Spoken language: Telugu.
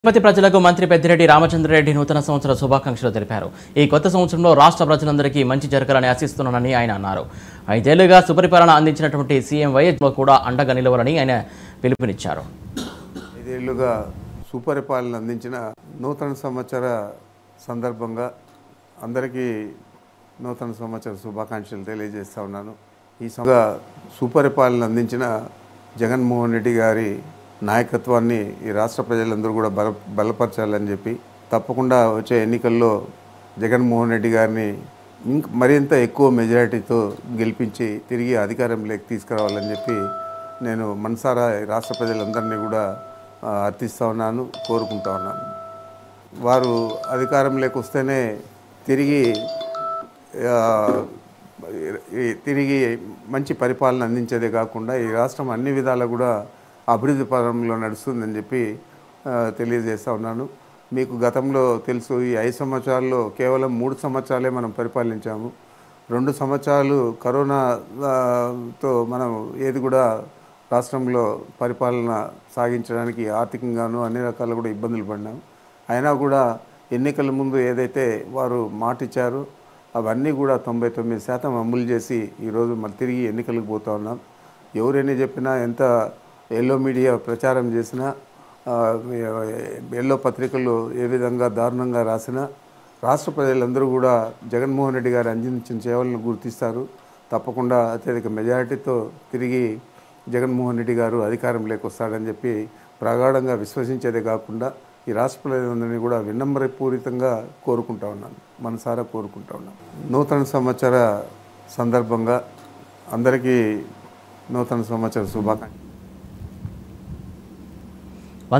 తిరుపతి ప్రజలకు మంత్రి పెద్దిరెడ్డి రామచంద్రరెడ్డి నూతన సంవత్సర శుభాకాంక్షలు తెలిపారు ఈ కొత్త సంవత్సరంలో రాష్ట్ర ప్రజలందరికీ మంచి జరగాలని ఆశిస్తున్నానని ఆయన అన్నారు ఐదేళ్లుగా సుపరిపాలన అందించినటువంటి సీఎం వైఎస్ కూడా అండగా నిలవాలని ఆయన పిలుపునిచ్చారు ఐదేళ్లుగా సుపరిపాలన అందించిన నూతన సంవత్సర సందర్భంగా అందరికీ నూతన సంవత్సర శుభాకాంక్షలు తెలియజేస్తా ఉన్నాను ఈ సంవత్సర సుపరిపాలన అందించిన జగన్మోహన్ రెడ్డి గారి నాయకత్వాన్ని ఈ రాష్ట్ర ప్రజలందరూ కూడా బల బలపరచాలని చెప్పి తప్పకుండా వచ్చే ఎన్నికల్లో జగన్మోహన్ రెడ్డి గారిని ఇంక మరింత ఎక్కువ మెజారిటీతో గెలిపించి తిరిగి అధికారంలోకి తీసుకురావాలని చెప్పి నేను మనసారా ఈ రాష్ట్ర ప్రజలందరినీ కూడా ఆ, అర్థిస్తా ఉన్నాను కోరుకుంటా ఉన్నాను వారు అధికారంలోకి వస్తేనే తిరిగి ఆ, ఈ- తిరిగి మంచి పరిపాలన అందించేదే కాకుండా ఈ రాష్ట్రం అన్ని విధాలా కూడా అభివృద్ధి పరంలో నడుస్తుందని చెప్పి ఆ, తెలియజేస్తా ఉన్నాను మీకు గతంలో తెలుసు ఈ ఐదు సంవత్సరాల్లో కేవలం మూడు సంవత్సరాలే మనం పరిపాలించాము రెండు సంవత్సరాలు కరోనా ఆ, తో మనం ఏది కూడా రాష్ట్రంలో పరిపాలన సాగించడానికి ఆర్థికంగాను అన్ని రకాల కూడా ఇబ్బందులు పడినాం అయినా కూడా ఎన్నికల ముందు ఏదైతే వారు మాట ఇచ్చారో అవన్నీ కూడా తొంభై తొమ్మిది శాతం అమలు చేసి ఈరోజు మళ్ళీ తిరిగి ఎన్నికలకు పోతా ఉన్నాం ఎవరైనా చెప్పినా ఎంత ఎల్లో మీడియా ప్రచారం చేసినా ఆ, ఎల్లో పత్రికలు ఏ విధంగా దారుణంగా రాసినా రాష్ట్ర ప్రజలందరూ కూడా జగన్మోహన్ రెడ్డి గారు అందించిన సేవలను గుర్తిస్తారు తప్పకుండా అత్యధిక మెజారిటీతో తిరిగి జగన్మోహన్ రెడ్డి గారు అధికారంలోకి వస్తాడని చెప్పి ప్రగాఢంగా విశ్వసించేదే కాకుండా ఈ రాష్ట్ర ప్రజలందరినీ కూడా వినమ్రపూరితంగా కోరుకుంటా ఉన్నాను మనసారా కోరుకుంటా ఉన్నాను నూతన సంవత్సర సందర్భంగా అందరికీ నూతన సంవత్సర శుభాకాంక్షలు